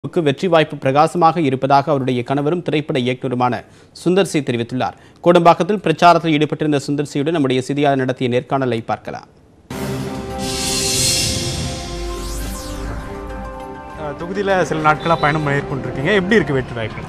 க்கு வெற்றி வாய்ப்பு பிரகாசமாக இருப்பதாக அவருடைய கணவரும் திரைப்பட இயக்குனருமான சுந்தர் சி தெரிவித்துள்ளார் கோடம்பாக்கத்தில் பிரச்சாரத்தில் ஈடுபட்டிருந்த சுந்தர் சியுடன் நம்முடைய செய்தியாளர் நடத்திய நேர்காணலை பார்க்கலாம் தொகுதியில் சில நாட்களாக பயணம் மேற்கொண்டிருக்கீங்க எப்படி இருக்கு வெற்றி வாய்ப்பு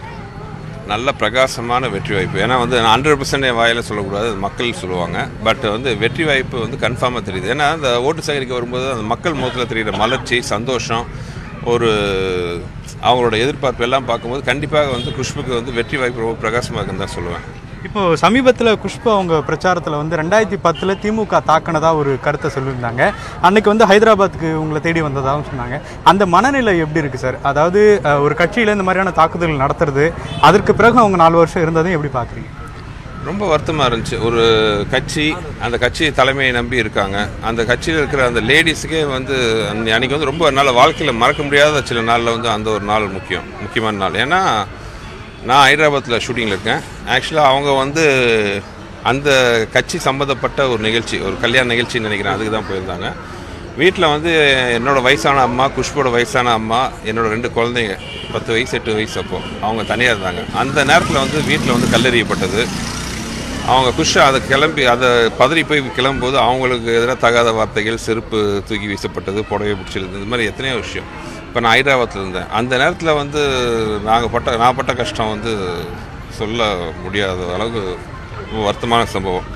நல்ல பிரகாசமான வெற்றி வாய்ப்பு ஏன்னா வந்து ஹண்ட்ரட் பர்சன்ட் என் வாயில் சொல்லக்கூடாது அது மக்கள் சொல்லுவாங்க பட் வந்து வெற்றி வாய்ப்பு வந்து கன்ஃபார்மாக தெரியுது ஏன்னா அந்த ஓட்டு சேகரிக்க வரும்போது அந்த மக்கள் முகத்தில் தெரிகிற மலர்ச்சி சந்தோஷம் ஒரு அவங்களோட எதிர்பார்ப்பு எல்லாம் பார்க்கும்போது கண்டிப்பாக வந்து குஷ்புக்கு வந்து வெற்றி வாய்ப்பு ரொம்ப பிரகாசமாக இருக்குன்னு தான் சொல்லுவேன் இப்போ சமீபத்தில் குஷ்பு அவங்க பிரச்சாரத்தில் வந்து ரெண்டாயிரத்தி பத்தில் திமுக தாக்கினதா ஒரு கருத்தை சொல்லியிருந்தாங்க அன்னைக்கு வந்து ஹைதராபாத்துக்கு உங்களை தேடி வந்ததாகவும் சொன்னாங்க அந்த மனநிலை எப்படி இருக்கு சார் அதாவது அஹ், ஒரு கட்சியில் இந்த மாதிரியான தாக்குதல் நடத்துறது அதற்கு பிறகு அவங்க நாலு வருஷம் இருந்ததையும் எப்படி பார்க்குறீங்க ரொம்ப வருத்தமாக இருந்துச்சு ஒரு கட்சி அந்த கட்சி தலைமையை நம்பி இருக்காங்க அந்த கட்சியில் இருக்கிற அந்த லேடிஸுக்கே வந்து அன்னை- அன்னைக்கு வந்து ரொம்ப நாள் வாழ்க்கையில் மறக்க முடியாத சில நாளில் வந்து அந்த ஒரு நாள் முக்கியம் முக்கியமான நாள் ஏன்னா நான் ஹைதராபாத்தில் ஷூட்டிங்கில் இருக்கேன் ஆக்சுவலாக அவங்க வந்து அந்த கட்சி சம்மந்தப்பட்ட ஒரு நிகழ்ச்சி ஒரு கல்யாண நிகழ்ச்சின்னு நினைக்கிறேன் அதுக்கு தான் போயிருந்தாங்க வீட்டில் வந்து என்னோட வயசான அம்மா குஷ்போட வயசான அம்மா என்னோட ரெண்டு குழந்தைங்க பத்து வயசு எட்டு வயசு அப்போ அவங்க தனியாக இருந்தாங்க அந்த நேரத்தில் வந்து வீட்டில் வந்து கல்லெறியப்பட்டது அவங்க குஷ் அதை கிளம்பி அதை பதறி போய் கிளம்பும்போது அவங்களுக்கு எதிராக தகாத வார்த்தைகள் செருப்பு தூக்கி வீசப்பட்டது புடவை பிடிச்சிருந்தது இது மாதிரி எத்தனையோ விஷயம் இப்போ நான் ஹைதராபாத்தில் இருந்தேன் அந்த நேரத்தில் வந்து நாங்கள் பட்ட நான் பட்ட கஷ்டம் வந்து சொல்ல முடியாத அளவுக்கு ரொம்ப வருத்தமான சம்பவம்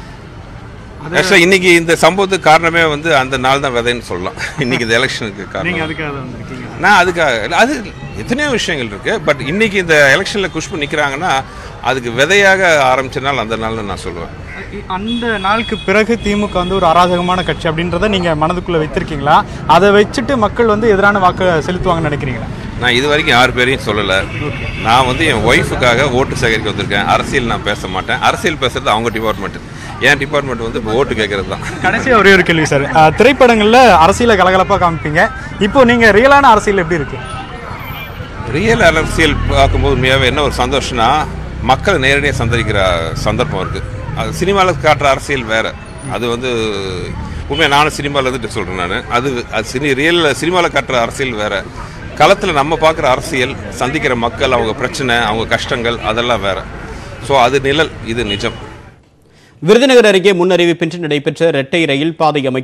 ஆக்சுவலாக இன்னைக்கு இந்த சம்பவத்துக்கு காரணமே வந்து அந்த நாள் தான் விதைன்னு சொல்லலாம் இன்னைக்கு இந்த எலெக்ஷனுக்கு காரணம் நீங்கள் அதுக்காக வந்திருக்கீங்க நான் அதுக்காக இல்ல, அது எத்தனையோ விஷயங்கள் இருக்கு பட் இன்னைக்கு இந்த எலெக்ஷனில் குஷ்பு நிற்கிறாங்கன்னா அதுக்கு விதையாக ஆரம்பிச்ச நாள் அந்த நாள்னு நான் சொல்லுவேன் அந்த நாளுக்கு பிறகு திமுக வந்து ஒரு அராஜகமான கட்சி அப்படின்றத நீங்கள் மனதுக்குள்ளே வைத்திருக்கீங்களா அதை வச்சுட்டு மக்கள் வந்து எதிரான வாக்கு செலுத்துவாங்கன்னு நினைக்கிறீங்களா நான் இது வரைக்கும் யார் பேரையும் சொல்லலை நான் வந்து என் ஒய்ஃபுக்காக ஓட்டு சேகரிக்க வந்திருக்கேன் அரசியல் நான் பேச மாட்டேன் அரசியல் பேசுறது அவங்க டிபார்ட்மெண்ட் என் டிபார்ட்மெண்ட் வந்து இப்போ ஓட்டு கேட்கறது தான் கடைசியாக ஒரே ஒரு கேள்வி சார் அஹ், திரைப்படங்கள்ல அரசியலை கலகலப்பாக காமிப்பீங்க இப்போ நீங்கள் ரியலான அரசியல் எப்படி இருக்கு ரியல் அரசியல் பார்க்கும்போது உண்மையாகவே என்ன ஒரு சந்தோஷம்னா மக்கள் நேரடியாக சந்திக்கிற சந்தர்ப்பம் இருக்குது அது சினிமாவில் காட்டுற அரசியல் வேறு அது வந்து உண்மையாக நானும் சினிமாவில் இருந்துட்டு சொல்கிறேன் நான் அது அது சினி ரியல் சினிமாவில் காட்டுற அரசியல் வேறு களத்தில் நம்ம பார்க்குற அரசியல் சந்திக்கிற மக்கள் அவங்க பிரச்சனை அவங்க கஷ்டங்கள் அதெல்லாம் வேறு ஸோ அது நிழல் இது நிஜம் விருதுநகர் அருகே முன்னறிவிப்பின்றி நடைபெற்ற இரட்டை ரயில் பாதை அமைக்கும்